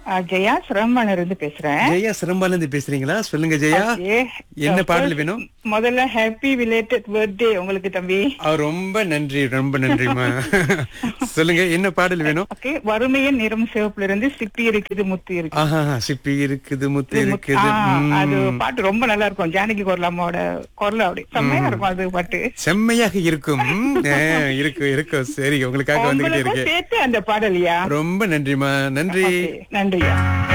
ஆ, ஜெயா சிரமன் இருந்து பேசுறேன் ஜெயா சிரம்பால இருந்து பேசுறீங்களா சொல்லுங்க ஜெயா ஏ, என்ன பாடல் first, வேணும் முதல்ல ஹாப்பி ரிலேட்டட் பர்த்டே உங்களுக்கு தம்பி ஆ, ரொம்ப நன்றி ரொம்ப நன்றிமா சொல்லுங்க என்ன பாடல் வேணும் ஓகே வறுமையின் நிறம் சிவப்புல இருந்து சிப்பி இருக்குது முத்து இருக்கு ஆஹா சிப்பி இருக்குது முத்து இருக்குது ஆ, ம். அது பாட்டு ரொம்ப நல்லா இருக்கும் ஜானகி குரலாமோட குரல் அப்படி செம்மையா இருக்கும் அது பாட்டு செம்மையாக இருக்கும் ம், ஆ, இருக்கும் இருக்கும் சரி உங்களுக்காக வந்துகிட்டே உங்களுக்கும் இருக்கு சேர்த்து அந்த பாடலையா ரொம்ப நன்றிமா நன்றி நன்றியா